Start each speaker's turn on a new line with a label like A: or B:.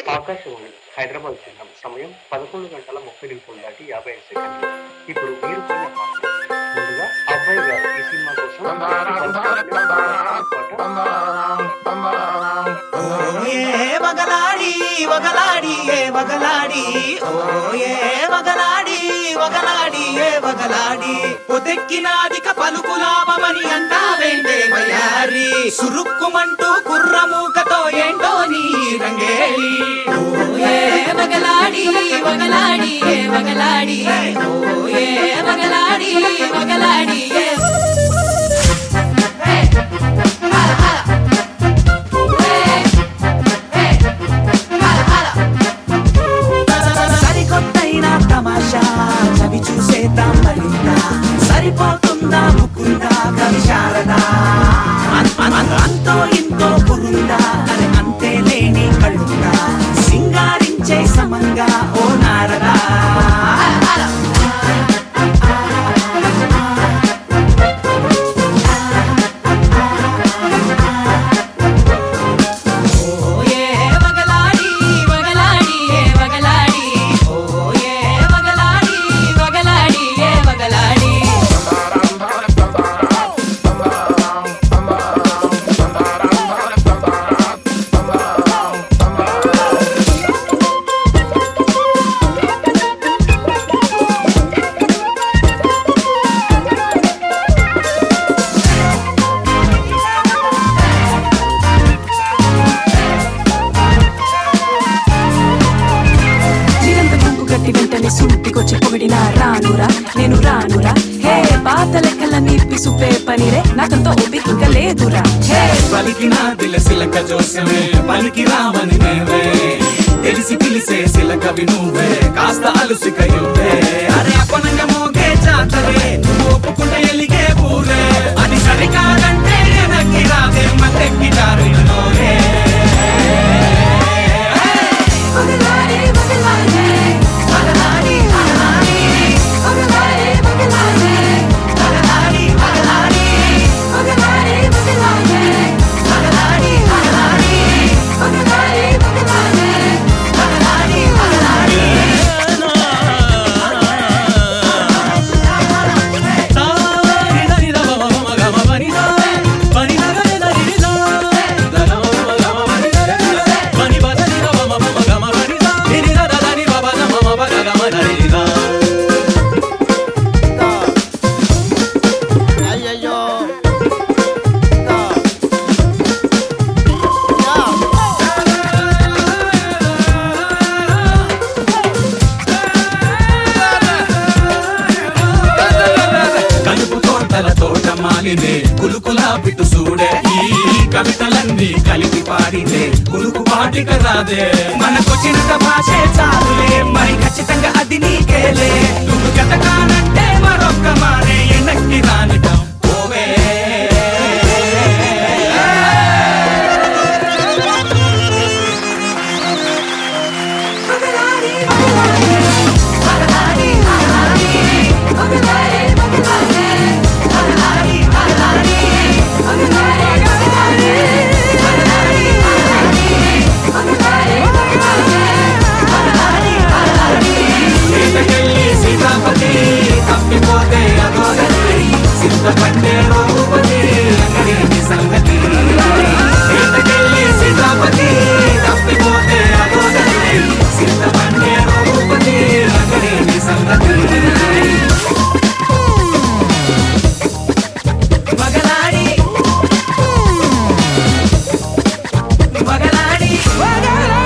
A: ఆకాశవాణి హైదరాబాద్ కేంద్రం సమయం పదకొండు గంటల ముప్పై నిమిషాలు దాటి యాభై ఐదు సెకండ్లు ఇప్పుడు మీరు కొన్న పాట ముందుగా అబ్బాయి గారు ఈ సినిమా కోసం
B: ఏ వగలాడి వగలాడి ఏ వగలాడి ఓ ఏ వగలాడి వగలాడి ఏ వగలాడి పొదెక్కినాదిక పలుకులాభమని అంటావేంటే వయారి సురుక్కుమంటూ కుర్రమూకతో ఏంటో నీ రంగేలి ఓ ఏ
C: వగలాడి వగలాడి ఏ వగలాడి ఓ ఏ వగలాడి వగలాడి ఏ
B: సరికొత్తైన తమాషా చవి చూసేద్దాం మరింత సరిపోతుందా ముకుందా కవి శారదా అన్- అన్- అన్- అంతో ఇంతో పురుందా అరే అంతే లేని కళ్ళుందా సింగారించే సమంగా ఓ నారదా
C: ఓ ఏ వగలాడి వగలాడి ఏ వగలాడి ఓ ఏ వగలాడి వగలాడి ఏ వగలాడి
D: జీరంత గుంపు గట్టి వెంటనే సూటికొచ్చి పొగిడినా రానురా నేను రానురా హే పాత లెక్కల నిప్పి సుపే పనిరే నాకంతో ఓపిక ఇంకా లేదురా హే
B: పలికిన దిలసిలక జోస్యమే పలికి రామని నేవే తెలిసి పిలిసే సిలక వినువే కాస్త అలుసిక యువే అరే అపనంగ మోగే జాతరే నువ్వు ఒప్పుకుంటే ఎలిగే ఊరే అది సరికాదంటే వెనక్కి రాదే మత్తెక్కి దారిలోనే
C: వగలాడి వగలాడి వగలాడి వగలాడి వగలాడి వగలాడి వగలాడి వగలాడి వగలాడి వగలాడి వగలాడి వగలాడి వగలాడి వగలాడి వగలాడి వగలాడి
E: అయ్యయ్యో
B: కలుపు తోటల తోట మాలినే కులుకుల పిట్టు సూడే ఈ కవితలన్నీ కలిపి పాడితే కులుకు పాటిక రాదే మనకొచ్చినంత భాషే చాలులే మరి ఖచ్చితంగా అది నీకేలే నువ్వు గత కానంటే మరొక్క మారే ఎనక్కి రానిటం పోవే సీతకెళ్ళి సీతాపతి తప్పిపోతే అగోదరి సింతపట్టే రఘుపతి అంగడి సంగతి సీతకెళ్ళి సీతాపతి తప్పిపోతే అగోదరి సింతపట్టే రఘుపతి అంగడి సంగతి వగలాడి వగలాడి